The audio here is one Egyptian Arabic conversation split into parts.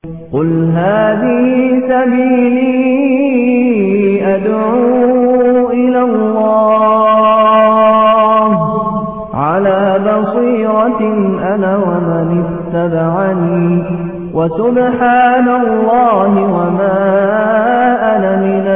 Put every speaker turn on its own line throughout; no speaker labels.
قل هذه سبيلي أدعو إلى الله على بصيرة أنا ومن اتبعني وسبحان الله وما أنا من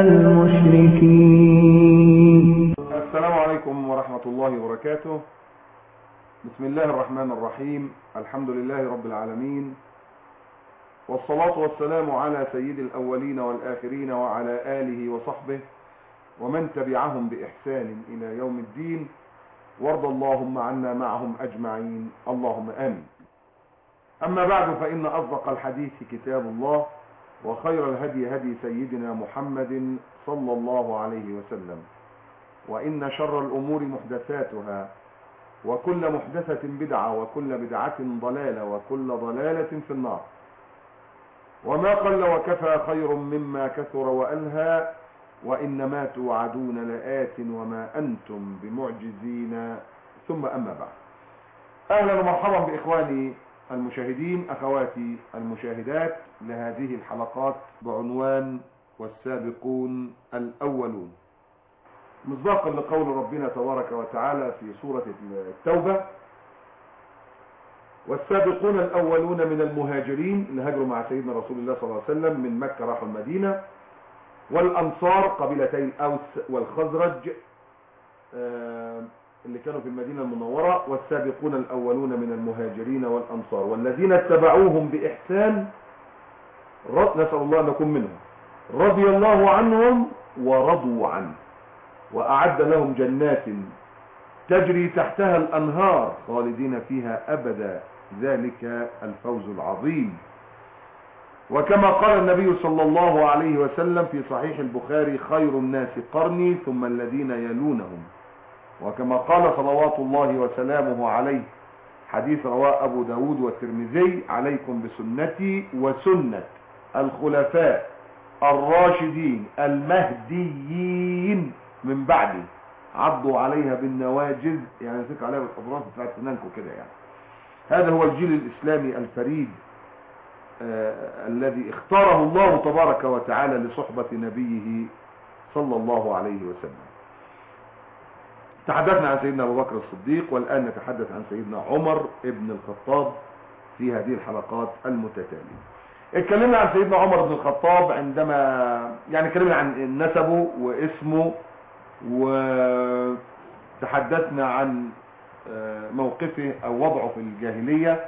المشركين
السلام عليكم ورحمة الله وبركاته بسم الله الرحمن الرحيم الحمد لله رب العالمين والصلاة والسلام على سيد الأولين والآخرين وعلى آله وصحبه ومن تبعهم بإحسان إلى يوم الدين وارض اللهم عنا معهم أجمعين اللهم آمين أما بعد فإن أصدق الحديث كتاب الله وخير الهدي هدي سيدنا محمد صلى الله عليه وسلم وإن شر الأمور محدثاتها وكل محدثة بدعة وكل بدعة ضلالة وكل ضلالة في النار وما قل وكفى خير مما كثر وألهى وإنما توعدون لآت وما أنتم بمعجزين ثم أما بعد أهلا ومرحبا بإخواني المشاهدين أخواتي المشاهدات لهذه الحلقات بعنوان والسابقون الأولون مصداقا لقول ربنا تبارك وتعالى في سورة التوبة والسابقون الأولون من المهاجرين اللي هاجروا مع سيدنا رسول الله صلى الله عليه وسلم من مكة راحوا المدينة والأنصار قبيلتي الأوس والخزرج اللي كانوا في المدينة المنورة والسابقون الأولون من المهاجرين والأنصار والذين اتبعوهم بإحسان نسأل الله أن نكون منهم رضي الله عنهم ورضوا عنه وأعد لهم جنات تجري تحتها الأنهار خالدين فيها أبدا ذلك الفوز العظيم وكما قال النبي صلى الله عليه وسلم في صحيح البخاري خير الناس قرني ثم الذين يلونهم وكما قال صلوات الله وسلامه عليه حديث رواه أبو داود والترمذي عليكم بسنتي وسنة الخلفاء الراشدين المهديين من بعدي عضوا عليها بالنواجذ يعني نسيك عليها بالحضرات بتاعت سنانكم كده يعني هذا هو الجيل الإسلامي الفريد آه الذي اختاره الله تبارك وتعالى لصحبة نبيه صلى الله عليه وسلم تحدثنا عن سيدنا أبو بكر الصديق والآن نتحدث عن سيدنا عمر ابن الخطاب في هذه الحلقات المتتالية اتكلمنا عن سيدنا عمر بن الخطاب عندما يعني اتكلمنا عن نسبه واسمه وتحدثنا عن موقفه او وضعه في الجاهلية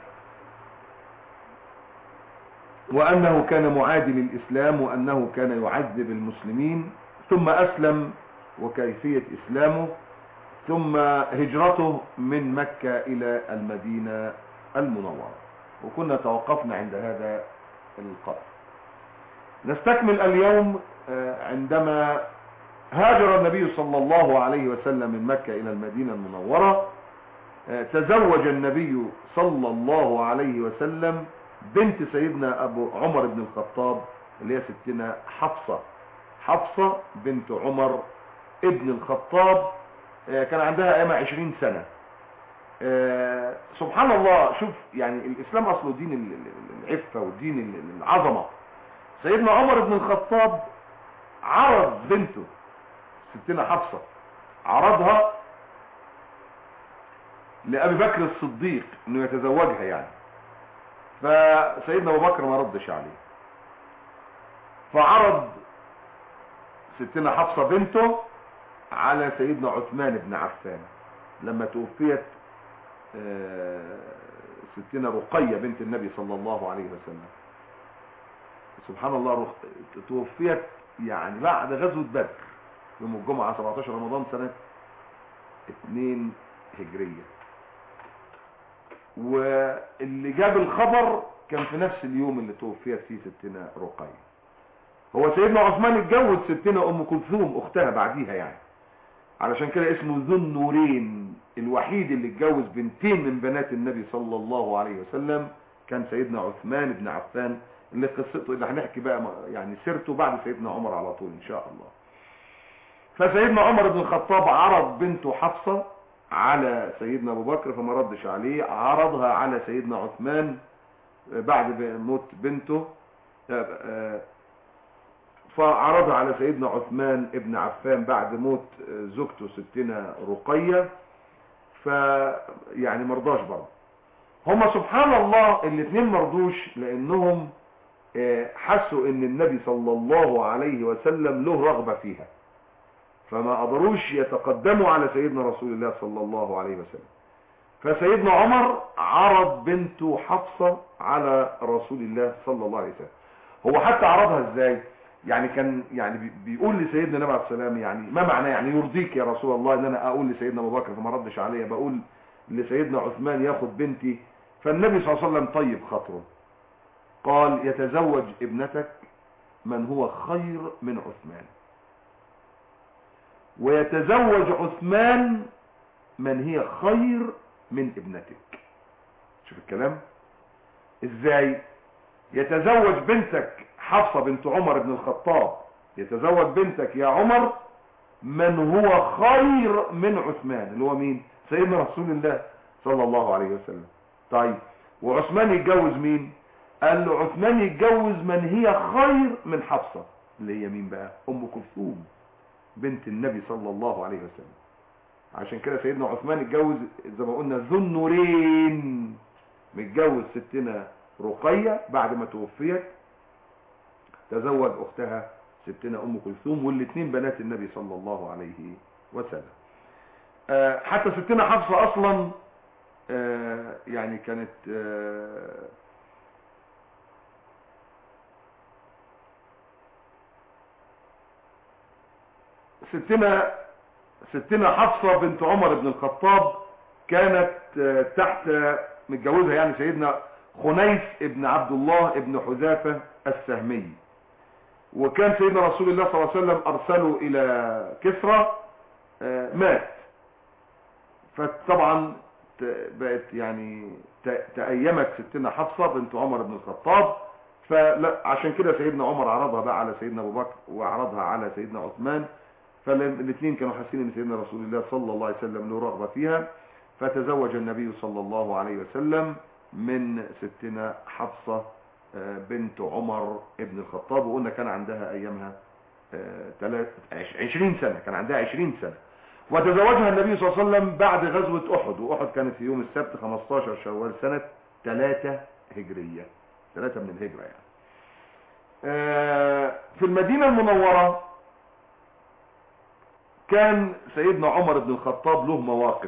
وانه كان معادي للاسلام وانه كان يعذب المسلمين ثم اسلم وكيفية اسلامه ثم هجرته من مكة الى المدينة المنورة وكنا توقفنا عند هذا القدر نستكمل اليوم عندما هاجر النبي صلى الله عليه وسلم من مكة إلى المدينة المنورة تزوج النبي صلى الله عليه وسلم بنت سيدنا أبو عمر بن الخطاب اللي هي ستنا حفصة حفصة بنت عمر ابن الخطاب كان عندها ايام عشرين سنة سبحان الله شوف يعني الإسلام أصله دين العفة ودين العظمة سيدنا عمر بن الخطاب عرض بنته ستنا حفصة عرضها لأبي بكر الصديق انه يتزوجها يعني فسيدنا ابو بكر ما ردش عليه فعرض ستنا حفصة بنته على سيدنا عثمان بن عفان لما توفيت ستنا رقية بنت النبي صلى الله عليه وسلم سبحان الله توفيت يعني بعد غزوة بدر يوم الجمعة 17 رمضان سنة 2 هجرية واللي جاب الخبر كان في نفس اليوم اللي توفيت فيه ستنا رقية هو سيدنا عثمان اتجوز ستنا ام كلثوم اختها بعديها يعني علشان كده اسمه ذو النورين الوحيد اللي اتجوز بنتين من بنات النبي صلى الله عليه وسلم كان سيدنا عثمان بن عفان اللي قصته اللي هنحكي بقى يعني سيرته بعد سيدنا عمر على طول ان شاء الله فسيدنا عمر بن الخطاب عرض بنته حفصة على سيدنا ابو بكر فما ردش عليه عرضها على سيدنا عثمان بعد موت بنته آه، آه، فعرضها على سيدنا عثمان ابن عفان بعد موت آه، زوجته ستنا رقية ف يعني مرضاش برضه هما سبحان الله الاثنين مرضوش لانهم آه، حسوا ان النبي صلى الله عليه وسلم له رغبة فيها فما قدروش يتقدموا على سيدنا رسول الله صلى الله عليه وسلم فسيدنا عمر عرض بنته حفصة على رسول الله صلى الله عليه وسلم هو حتى عرضها ازاي يعني كان يعني بي- بيقول لسيدنا النبي عليه السلام يعني ما معناه يعني يرضيك يا رسول الله ان انا اقول لسيدنا ابو بكر فما ردش عليا بقول لسيدنا عثمان ياخد بنتي فالنبي صلى الله عليه وسلم طيب خاطره قال يتزوج ابنتك من هو خير من عثمان ويتزوج عثمان من هي خير من ابنتك شوف الكلام ازاي يتزوج بنتك حفصة بنت عمر بن الخطاب يتزوج بنتك يا عمر من هو خير من عثمان اللي هو مين سيدنا رسول الله صلى الله عليه وسلم طيب وعثمان يتجوز مين قال له عثمان يتجوز من هي خير من حفصة اللي هي مين بقى ام كلثوم بنت النبي صلى الله عليه وسلم عشان كده سيدنا عثمان اتجوز زي ما قلنا ذو النورين متجوز ستنا رقية بعد ما توفيت تزوج اختها ستنا ام كلثوم والاثنين بنات النبي صلى الله عليه وسلم آه، حتى ستنا حفصة اصلا آه، يعني كانت آه، ستنا ستنا حفصة بنت عمر بن الخطاب كانت آه، تحت متجوزها يعني سيدنا خنيس ابن عبد الله ابن حذافة السهمي وكان سيدنا رسول الله صلى الله عليه وسلم ارسله الى كسرى آه، مات فطبعا ت- بقت يعني ت- تأيمت ستنا حفصة بنت عمر بن الخطاب فعشان كده سيدنا عمر عرضها بقى على سيدنا ابو بكر وعرضها على سيدنا عثمان فالاثنين كانوا حاسين ان سيدنا رسول الله صلى الله عليه وسلم له رغبة فيها فتزوج النبي صلى الله عليه وسلم من ستنا حفصة آه، بنت عمر ابن الخطاب وقلنا كان عندها ايامها آه، تلات- عش- عشرين سنة كان عندها عشرين سنة وتزوجها النبي صلى الله عليه وسلم بعد غزوة احد واحد كانت في يوم السبت 15 شوال سنة 3 هجرية 3 من الهجرة يعني آه، في المدينة المنورة كان سيدنا عمر بن الخطاب له مواقف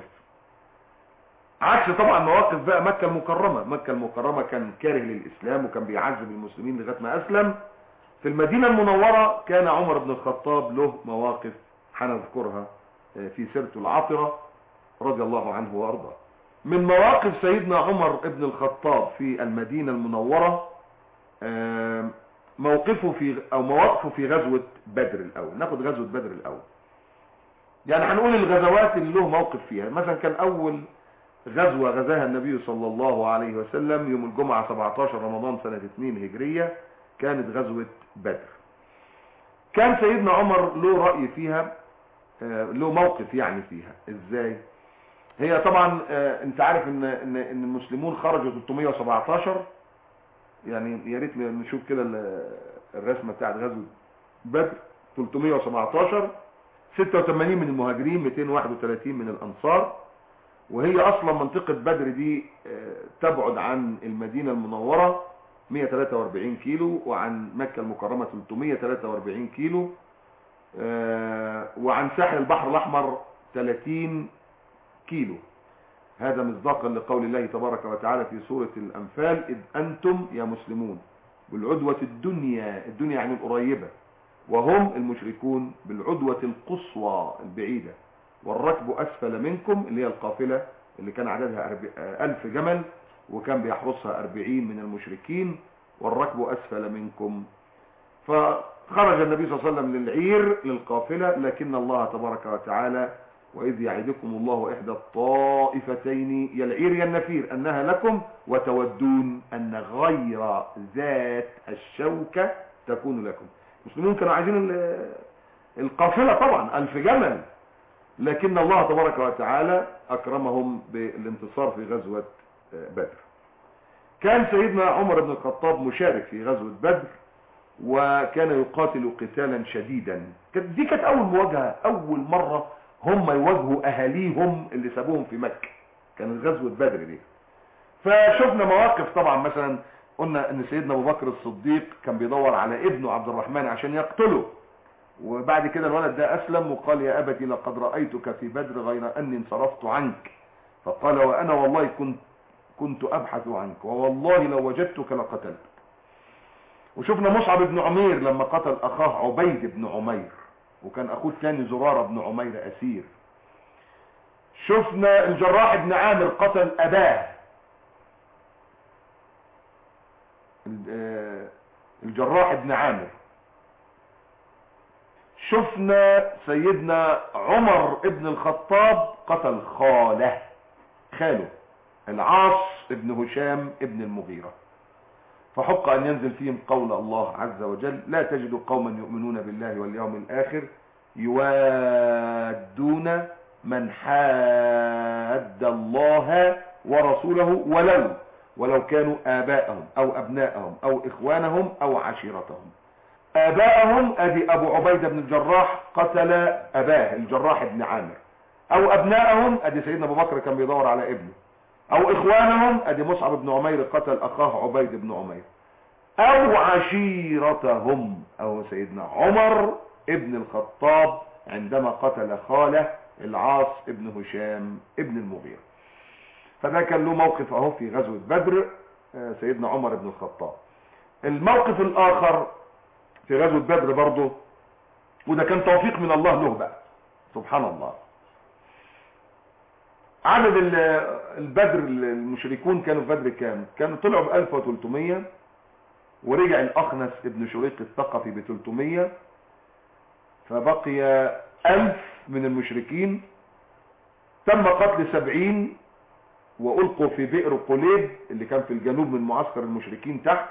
عكس طبعا مواقف بقى مكة المكرمة مكة المكرمة كان كاره للإسلام وكان بيعذب المسلمين لغاية ما أسلم في المدينة المنورة كان عمر بن الخطاب له مواقف هنذكرها آه، في سيرته العاطرة رضي الله عنه وأرضاه من مواقف سيدنا عمر بن الخطاب في المدينة المنورة آه، موقفه في أو مواقفه في غزوة بدر الأول ناخد غزوة بدر الأول يعني هنقول الغزوات اللي له موقف فيها مثلا كان أول غزوة غزاها النبي صلى الله عليه وسلم يوم الجمعة 17 رمضان سنة 2 هجرية كانت غزوة بدر كان سيدنا عمر له رأي فيها آه، له موقف يعني فيها ازاي هي طبعا آه، انت عارف ان ان ان المسلمون خرجوا 317 يعني يا ريت نشوف كده ال- الرسمه بتاعت غزوه بدر 317 86 من المهاجرين 231 من الانصار وهي اصلا منطقة بدر دي آه، تبعد عن المدينة المنورة 143 كيلو وعن مكة المكرمة 343 كيلو آه، وعن ساحل البحر الاحمر 30 كيلو هذا مصداقا لقول الله تبارك وتعالى في سورة الانفال اذ انتم يا مسلمون بالعدوة الدنيا الدنيا يعني القريبة وهم المشركون بالعدوة القصوى البعيدة والركب أسفل منكم اللي هي القافلة اللي كان عددها أرب- آه، ألف جمل وكان بيحرسها أربعين من المشركين والركب أسفل منكم فخرج النبي صلى الله عليه وسلم للعير للقافلة لكن الله تبارك وتعالى وإذ يعدكم الله إحدى الطائفتين يا العير يا النفير أنها لكم وتودون أن غير ذات الشوكة تكون لكم المسلمون كانوا عايزين ال- القافلة طبعا ألف جمل لكن الله تبارك وتعالى أكرمهم بالانتصار في غزوة بدر كان سيدنا عمر بن الخطاب مشارك في غزوة بدر وكان يقاتل قتالا شديدا دي كانت اول مواجهة اول مرة هم يواجهوا اهاليهم اللي سابوهم في مكة كانت غزوة بدر دي فشفنا مواقف طبعا مثلا قلنا ان سيدنا ابو بكر الصديق كان بيدور على ابنه عبد الرحمن عشان يقتله وبعد كده الولد ده اسلم وقال يا ابتي لقد رأيتك في بدر غير اني انصرفت عنك فقال وانا والله كنت كنت ابحث عنك ووالله لو وجدتك لقتلتك وشفنا مصعب بن عمير لما قتل اخاه عبيد بن عمير وكان اخوه الثاني زرارة بن عمير اسير شفنا الجراح بن عامر قتل اباه الجراح بن عامر شفنا سيدنا عمر ابن الخطاب قتل خاله خاله العاص ابن هشام ابن المغيرة فحق أن ينزل فيهم قول الله عز وجل لا تجد قوما يؤمنون بالله واليوم الآخر يوادون من حاد الله ورسوله ولو ولو كانوا آباءهم أو أبناءهم أو إخوانهم أو عشيرتهم آباءهم أدي أبو عبيدة بن الجراح قتل أباه الجراح بن عامر أو أبناءهم أدي سيدنا أبو بكر كان بيدور على ابنه أو إخوانهم أدي مصعب بن عمير قتل أخاه عبيد بن عمير أو عشيرتهم أو سيدنا عمر ابن الخطاب عندما قتل خاله العاص ابن هشام ابن المغيرة فده كان له موقف اهو في غزوة بدر سيدنا عمر بن الخطاب الموقف الاخر في غزوة بدر برضه وده كان توفيق من الله له بقى سبحان الله عدد البدر المشركون كانوا في بدر كام كانوا طلعوا ب 1300 ورجع الاخنس ابن شريق الثقفي ب 300 فبقي 1000 من المشركين تم قتل 70 والقوا في بئر قليب اللي كان في الجنوب من معسكر المشركين تحت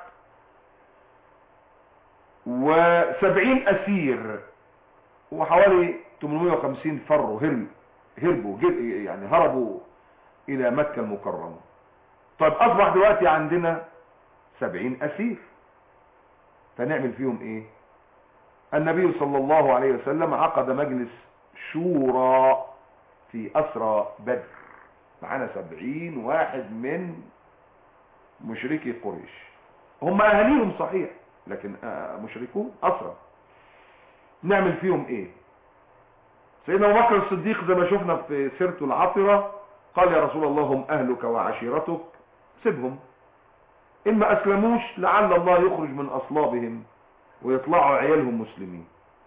وسبعين اسير وحوالي 850 فروا هرب هربوا يعني هربوا الى مكة المكرمة طيب اصبح دلوقتي عندنا سبعين اسير فنعمل فيهم ايه النبي صلى الله عليه وسلم عقد مجلس شورى في اسرى بدر معانا سبعين واحد من مشركي قريش هم اهاليهم صحيح لكن مشركون اسرى نعمل فيهم ايه سيدنا ابو بكر الصديق زي ما شفنا في سيرته العطرة قال يا رسول الله هم اهلك وعشيرتك سيبهم اما اسلموش لعل الله يخرج من اصلابهم ويطلعوا عيالهم مسلمين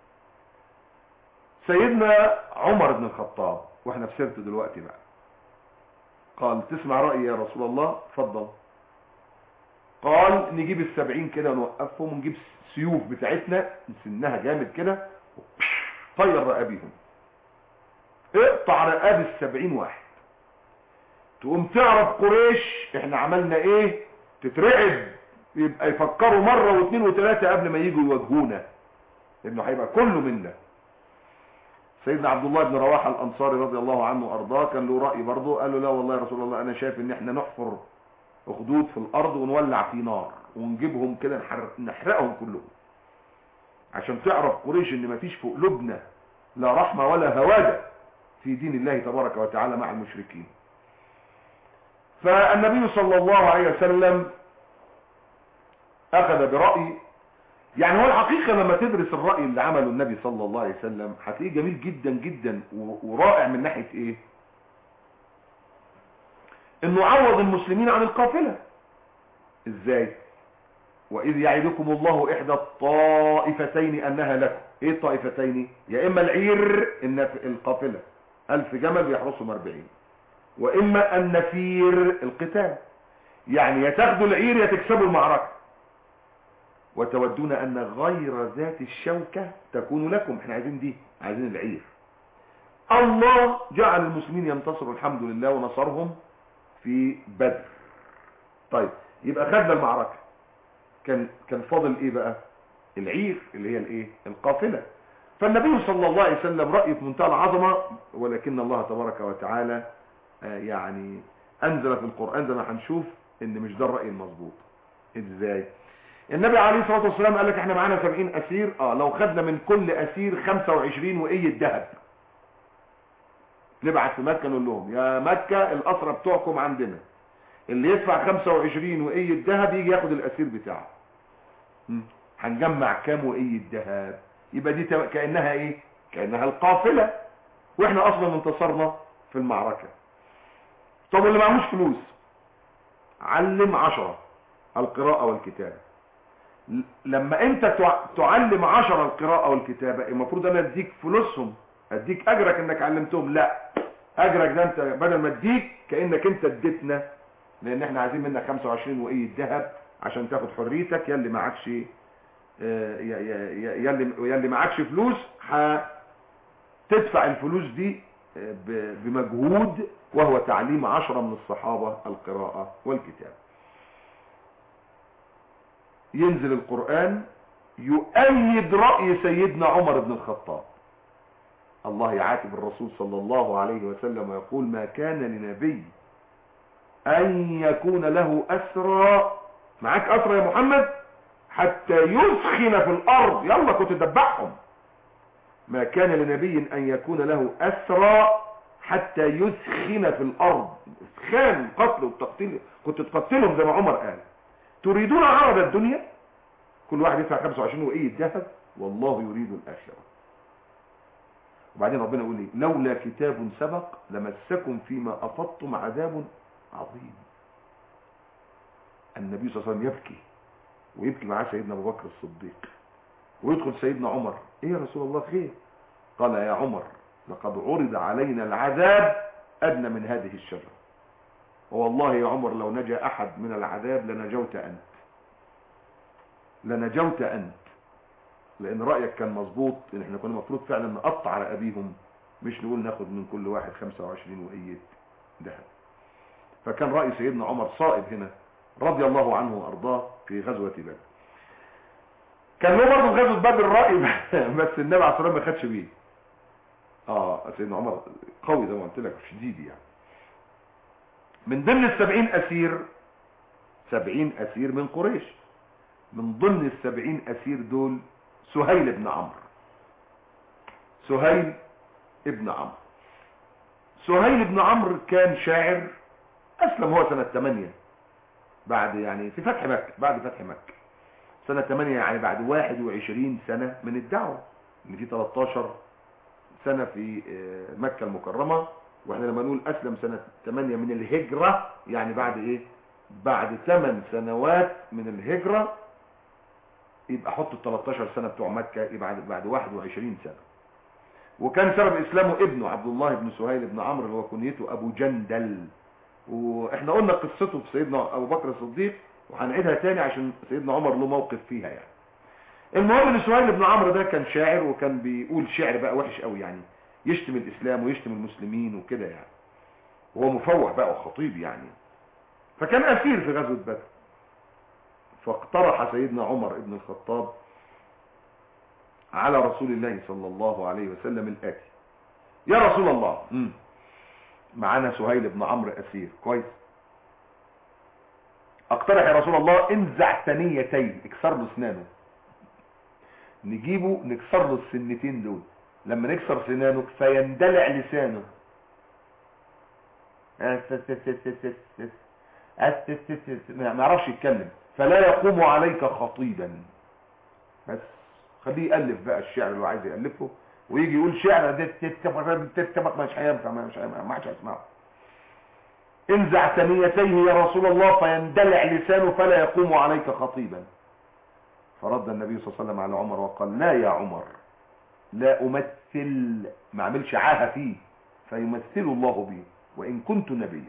سيدنا عمر بن الخطاب واحنا في سيرته دلوقتي بقى قال تسمع رأيي يا رسول الله اتفضل قال نجيب السبعين كده ونوقفهم ونجيب سيوف بتاعتنا نسنها جامد كده طير رقابيهم اقطع رقاب السبعين واحد تقوم تعرف قريش احنا عملنا ايه تترعب يبقى يفكروا مرة واثنين وثلاثة قبل ما يجوا يواجهونا لانه هيبقى كله منا سيدنا عبد الله بن رواحة الانصاري رضي الله عنه وارضاه كان له رأي برضه قال له لا والله يا رسول الله انا شايف ان احنا نحفر اخدود في الارض ونولع في نار ونجيبهم كده نحرقهم كلهم عشان تعرف قريش ان مفيش في قلوبنا لا رحمة ولا هوادة في دين الله تبارك وتعالى مع المشركين فالنبي صلى الله عليه وسلم اخذ برأي يعني هو الحقيقة لما تدرس الرأي اللي عمله النبي صلى الله عليه وسلم هتلاقيه جميل جدا جدا ورائع من ناحية ايه انه عوض المسلمين عن القافلة ازاي واذ يعدكم الله احدى الطائفتين انها لكم ايه الطائفتين يا اما العير القافلة الف جمل بيحرسهم اربعين واما النفير القتال يعني يا تاخدوا العير يا تكسبوا المعركة وتودون ان غير ذات الشوكة تكون لكم احنا عايزين دي عايزين العير الله جعل المسلمين ينتصروا الحمد لله ونصرهم في بدر طيب يبقى خدنا المعركة كان كان فاضل ايه بقى العير اللي هي الايه القافلة فالنبي صلى الله عليه وسلم رأيه في منتهى العظمة ولكن الله تبارك وتعالى يعني انزل في القرآن زي ما هنشوف ان مش ده الرأي المظبوط ازاي النبي عليه الصلاة والسلام قال لك احنا معانا 70 اسير اه لو خدنا من كل اسير 25 وقية ذهب نبعت في مكة نقول لهم يا مكة الاسرى بتوعكم عندنا اللي يدفع 25 وقية ذهب يجي ياخد الاسير بتاعه مم. هنجمع كام وقية ذهب يبقى دي تم- كأنها ايه كأنها القافلة واحنا اصلا انتصرنا في المعركة طب واللي معهوش فلوس علم عشرة القراءة والكتابة ل- لما انت تع- تعلم عشرة القراءة والكتابة المفروض انا اديك فلوسهم اديك اجرك انك علمتهم لا اجرك ده انت بدل ما اديك كانك انت اديتنا لان احنا عايزين منك 25 وقية ذهب عشان تاخد حريتك يلي معكش آه، ي- ي- ي- يلي يلي معكش فلوس هتدفع الفلوس دي آه، ب- بمجهود وهو تعليم عشرة من الصحابة القراءة والكتاب ينزل القرآن يؤيد رأي سيدنا عمر بن الخطاب الله يعاتب الرسول صلى الله عليه وسلم ويقول ما كان لنبي أن يكون له أسرى معاك أسرى يا محمد حتى يسخن في الأرض يلا كنت تدبعهم ما كان لنبي أن يكون له أسرى حتى يسخن في الأرض اسخان القتل والتقتيل كنت تقتلهم زي ما عمر قال تريدون عرض الدنيا كل واحد يدفع 25 وقية ذهب والله يريد الآخرة وبعدين ربنا يقول لي لولا كتاب سبق لمسكم فيما أفضتم عذاب عظيم النبي صلى الله عليه وسلم يبكي ويبكي معاه سيدنا أبو بكر الصديق ويدخل سيدنا عمر ايه يا رسول الله خير قال يا عمر لقد عرض علينا العذاب أدنى من هذه الشجرة والله يا عمر لو نجا أحد من العذاب لنجوت أنت لنجوت أنت لأن رأيك كان مظبوط إن احنا كنا المفروض فعلا نقطع على أبيهم مش نقول ناخد من كل واحد 25 وقية ذهب فكان رأي سيدنا عمر صائب هنا رضي الله عنه وأرضاه في غزوة بدر كان له برضه في غزوة بدر رأي بس النبي عليه الصلاة والسلام ما خدش بيه اه سيدنا عمر قوي زي ما قلت لك شديد يعني من ضمن السبعين أسير سبعين أسير من قريش من ضمن السبعين أسير دول سهيل بن عمرو سهيل ابن عمرو سهيل بن عمرو كان شاعر أسلم هو سنة 8 بعد يعني في فتح مكة بعد فتح مكة سنة 8 يعني بعد 21 سنة من الدعوة اللي في 13 سنة في آه، مكة المكرمة واحنا لما نقول اسلم سنة 8 من الهجرة يعني بعد ايه بعد 8 سنوات من الهجرة يبقى حط ال 13 سنة بتوع مكة يبقى بعد بعد 21 سنة وكان سبب اسلامه ابنه عبد الله بن سهيل بن عمرو اللي هو كنيته ابو جندل واحنا قلنا قصته في سيدنا ابو بكر الصديق وهنعيدها تاني عشان سيدنا عمر له موقف فيها يعني المهم ان سهيل بن عمرو ده كان شاعر وكان بيقول شعر بقى وحش قوي يعني يشتم الاسلام ويشتم المسلمين وكده يعني وهو مفوح بقى وخطيب يعني فكان اسير في غزوة بدر فاقترح سيدنا عمر بن الخطاب على رسول الله صلى الله عليه وسلم الآتي يا رسول الله مم. معانا سهيل بن عمرو أسير كويس اقترح يا رسول الله انزع ثنيتين اكسر له اسنانه نجيبه نكسر له السنتين دول لما نكسر سنانه فيندلع لسانه ما يعرفش يتكلم فلا يقوم عليك خطيبا بس خليه يألف بقى الشعر اللي هو عايز يألفه ويجي يقول شعر تتبق مش هينفع مش هينفع ما حدش هيسمعه انزع ثنيتيه يا رسول الله فيندلع لسانه فلا يقوم عليك خطيبا فرد النبي صلى الله عليه وسلم على عمر وقال لا يا عمر لا أمثل ما عملش عاهة فيه فيمثل الله بي وإن كنت نبيا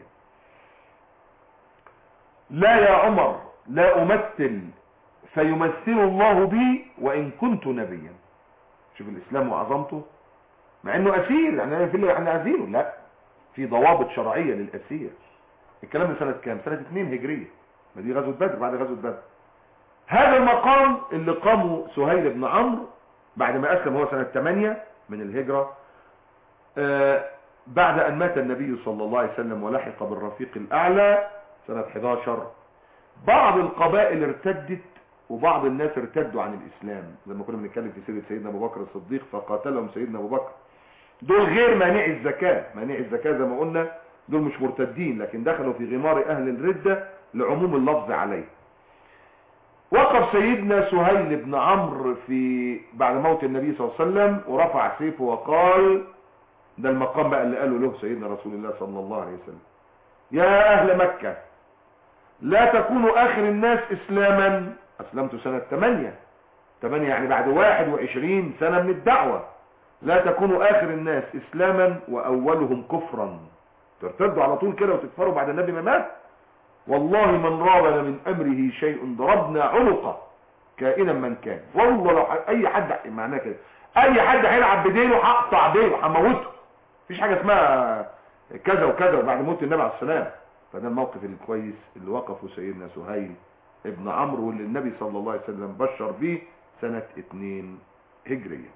لا يا عمر لا أمثل فيمثل الله بي وإن كنت نبيا شوف الإسلام وعظمته مع أنه أسير يعني أنا في اللي احنا أسيره لا في ضوابط شرعية للأسير الكلام من سنة كام سنة 2 هجرية ما دي غزوة بدر بعد غزوة بدر هذا المقام اللي قامه سهيل بن عمرو بعد ما أسلم هو سنة 8 من الهجرة آه بعد أن مات النبي صلى الله عليه وسلم ولحق بالرفيق الأعلى سنة 11 بعض القبائل ارتدت وبعض الناس ارتدوا عن الاسلام لما كنا بنتكلم في سيره سيدنا ابو بكر الصديق فقاتلهم سيدنا ابو بكر دول غير مانعي الزكاه مانعي الزكاه زي ما قلنا دول مش مرتدين لكن دخلوا في غمار اهل الرده لعموم اللفظ عليه وقف سيدنا سهيل بن عمرو في بعد موت النبي صلى الله عليه وسلم ورفع سيفه وقال ده المقام بقى اللي قاله له سيدنا رسول الله صلى الله عليه وسلم يا اهل مكة لا تكونوا اخر الناس اسلاما اسلمت سنة 8 8 يعني بعد 21 سنة من الدعوة لا تكونوا اخر الناس اسلاما واولهم كفرا ترتدوا على طول كده وتكفروا بعد النبي ما مات والله من رابنا من امره شيء ضربنا عنقه كائنا من كان والله لو اي حد معناه كده اي حد هيلعب بديله هقطع ديله هموته مفيش حاجه اسمها كذا وكذا وبعد موت النبي عليه السلام فده الموقف الكويس اللي وقفه سيدنا سهيل ابن عمرو واللي النبي صلى الله عليه وسلم بشر به سنة 2 هجرية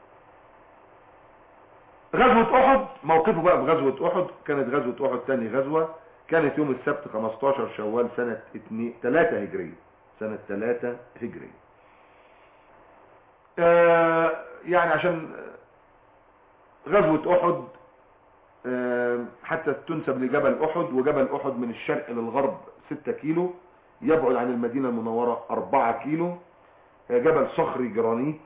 غزوة احد موقفه بقى في غزوة احد كانت غزوة احد تاني غزوة كانت يوم السبت 15 شوال سنة 2 3 هجرية سنة 3 هجرية آه يعني عشان غزوة احد آه حتى تنسب لجبل احد وجبل احد من الشرق للغرب 6 كيلو يبعد عن المدينة المنورة 4 كيلو آه جبل صخري جرانيت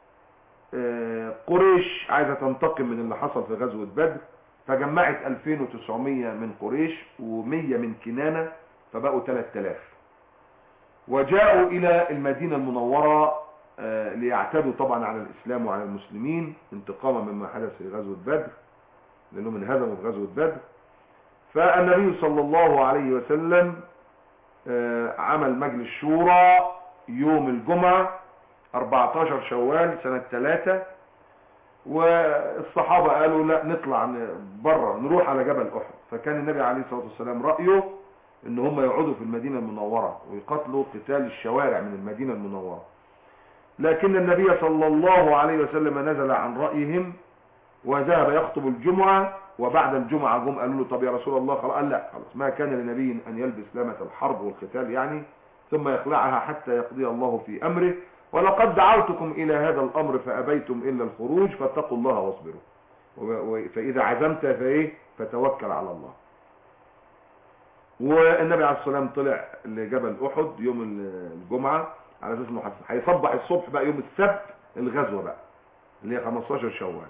قريش عايزة تنتقم من اللي حصل في غزوة بدر فجمعت 2900 من قريش و100 من كنانة فبقوا 3000 وجاءوا الى المدينة المنورة ليعتدوا طبعا على الاسلام وعلى المسلمين انتقاما مما حدث في غزوة بدر لانهم انهزموا في غزوة بدر فالنبي صلى الله عليه وسلم عمل مجلس شورى يوم الجمعة 14 شوال سنة 3 والصحابة قالوا لا نطلع بره نروح على جبل احد فكان النبي عليه الصلاة والسلام رأيه ان هم يقعدوا في المدينة المنورة ويقاتلوا قتال الشوارع من المدينة المنورة لكن النبي صلى الله عليه وسلم نزل عن رأيهم وذهب يخطب الجمعة وبعد الجمعة جم قالوا له طب يا رسول الله خلاص قال لا خلاص ما كان لنبي ان يلبس لامة الحرب والقتال يعني ثم يخلعها حتى يقضي الله في امره ولقد دعوتكم الى هذا الامر فابيتم الا الخروج فاتقوا الله واصبروا فاذا عزمت فايه فتوكل على الله والنبي عليه الصلاه والسلام طلع لجبل احد يوم الجمعه على اساس انه هيصبح الصبح بقى يوم السبت الغزوه بقى اللي هي 15 شوال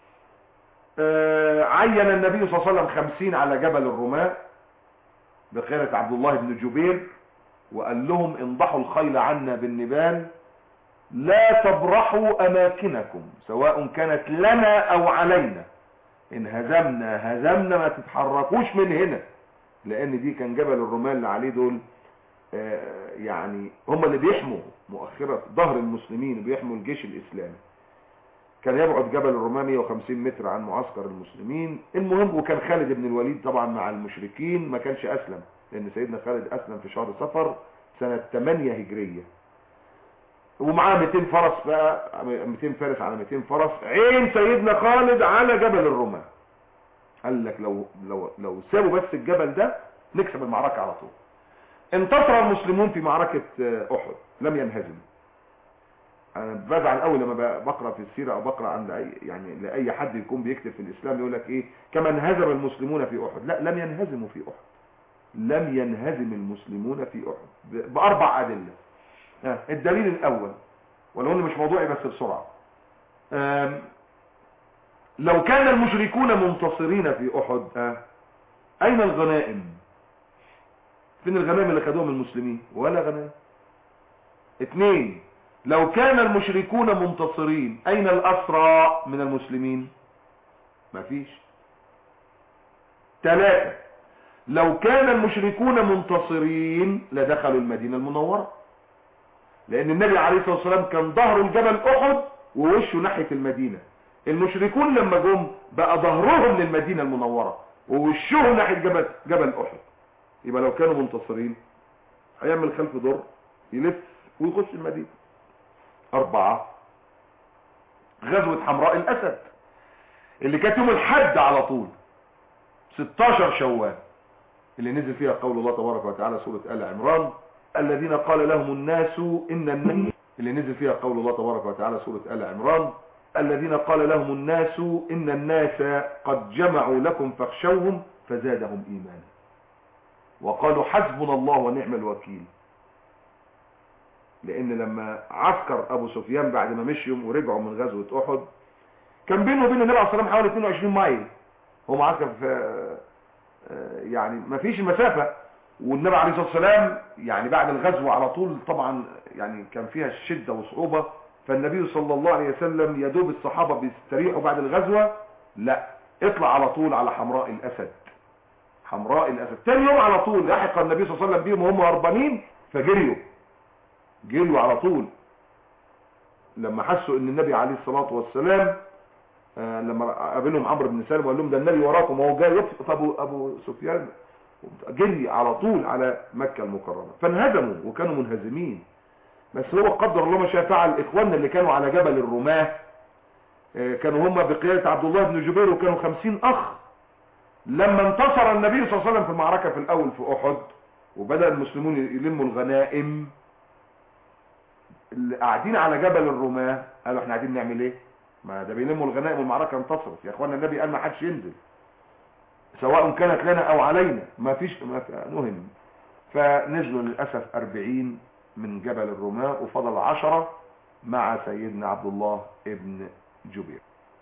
آه عين النبي صلى الله عليه وسلم خمسين على جبل الرماة بقيادة عبد الله بن جبير وقال لهم انضحوا الخيل عنا بالنبال لا تبرحوا اماكنكم سواء كانت لنا او علينا ان هزمنا هزمنا ما تتحركوش من هنا لان دي كان جبل الرمال اللي عليه دول آه يعني هم اللي بيحموا مؤخرة ظهر المسلمين وبيحموا الجيش الاسلامي كان يبعد جبل الرماة 150 متر عن معسكر المسلمين المهم وكان خالد بن الوليد طبعا مع المشركين ما كانش اسلم لان سيدنا خالد اسلم في شهر صفر سنة 8 هجرية ومعاه 200 فرس بقى 200 فارس على 200 فرس عين سيدنا خالد على جبل الرماة قال لك لو لو لو سابوا بس الجبل ده نكسب المعركة على طول انتصر المسلمون في معركة احد لم ينهزموا انا بزعل قوي لما بقرا في السيره او بقرا عند اي يعني لاي حد يكون بيكتب في الاسلام يقول لك ايه كما انهزم المسلمون في احد لا لم ينهزموا في احد لم ينهزم المسلمون في احد باربع ادله الدليل الاول ولو انه مش موضوعي بس بسرعه لو كان المشركون منتصرين في احد اين الغنائم فين الغنائم اللي خدوها من المسلمين ولا غنائم اثنين لو كان المشركون منتصرين اين الاسرى من المسلمين مفيش ثلاثة لو كان المشركون منتصرين لدخلوا المدينة المنورة لان النبي عليه الصلاة والسلام كان ظهر الجبل احد ووشه ناحية المدينة المشركون لما جم بقى ظهرهم للمدينة المنورة ووشهم ناحية جبل, جبل احد يبقى لو كانوا منتصرين هيعمل خلف دور يلف ويخش المدينة أربعة غزوة حمراء الأسد اللي كانت يوم الحد على طول 16 شوال اللي نزل فيها قول الله تبارك وتعالى سورة آل عمران الذين قال لهم الناس إن الناس اللي نزل فيها قول الله تبارك وتعالى سورة آل عمران الذين قال لهم الناس إن الناس قد جمعوا لكم فاخشوهم فزادهم إيمانا وقالوا حسبنا الله ونعم الوكيل لأن لما عسكر أبو سفيان بعد ما مشيوا ورجعوا من غزوة أحد كان بينه وبين النبي عليه الصلاة والسلام حوالي 22 مايل هو معسكر في يعني ما فيش المسافة والنبي عليه الصلاة والسلام يعني بعد الغزو على طول طبعا يعني كان فيها شدة وصعوبة فالنبي صلى الله عليه وسلم يدوب الصحابة بيستريحوا بعد الغزوة لا اطلع على طول على حمراء الأسد حمراء الأسد تاني يوم على طول لحق النبي صلى الله عليه وسلم بيهم وهم هربانين فجريوا جريوا على طول لما حسوا ان النبي عليه الصلاة والسلام آه لما قابلهم عمرو بن سالم وقال لهم ده النبي وراكم وهو جاي يطفئ ابو ابو سفيان جري على طول على مكة المكرمة فانهزموا وكانوا منهزمين بس هو قدر الله ما شاء فعل اخواننا اللي كانوا على جبل الرماة آه كانوا هم بقيادة عبد الله بن جبير وكانوا خمسين اخ لما انتصر النبي صلى الله عليه وسلم في المعركة في الاول في احد وبدأ المسلمون يلموا الغنائم اللي قاعدين على جبل الرماة قالوا احنا قاعدين نعمل ايه ما ده بيلموا الغنائم والمعركة انتصرت يا اخوانا النبي قال ما حدش ينزل سواء كانت لنا او علينا ما فيش ما في نهم فنزلوا للأسف أربعين من جبل الرماة وفضل عشرة مع سيدنا عبد الله ابن جبير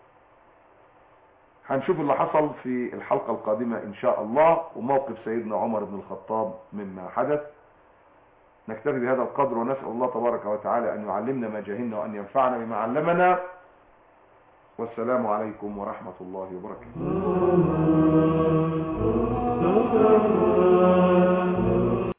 هنشوف اللي حصل في الحلقة القادمة ان شاء الله وموقف سيدنا عمر بن الخطاب مما حدث نكتفي بهذا القدر ونسأل الله تبارك وتعالى أن يعلمنا ما جهلنا وأن ينفعنا بما علمنا والسلام عليكم ورحمة الله وبركاته